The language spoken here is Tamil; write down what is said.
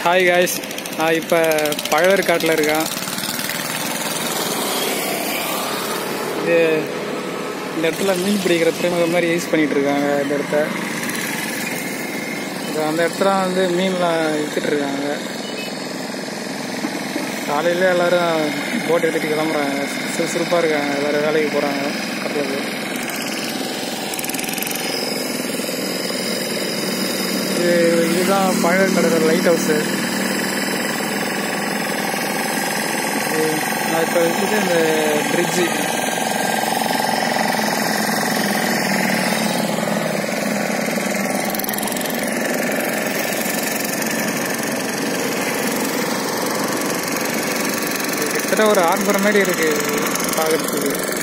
ஹாய் காய்ஸ் நான் இப்போ பழவேற்காட்டில் இருக்கேன் இது இந்த இடத்துல மீன் பிடிக்கிற துறைமுகம் மாதிரி யூஸ் பண்ணிட்டு இருக்காங்க இந்த இடத்த இது அந்த இடத்துல வந்து மீன்லாம் வித்துட்டு இருக்காங்க காலையில எல்லாரும் போட் எடுத்துட்டு கிளம்புறாங்க சுறுசுறுப்பாக இருக்காங்க எல்லாரும் வேலைக்கு போகிறாங்க கடலுக்கு இது இதுதான் பழவேற்காடு லைட் ஹவுஸு நான் இப்போ வச்சுட்டு இந்த பிரிட்ஜு கிட்டத்தட்ட ஒரு ஆர்பர் மாதிரி இருக்கு பார்க்கறதுக்கு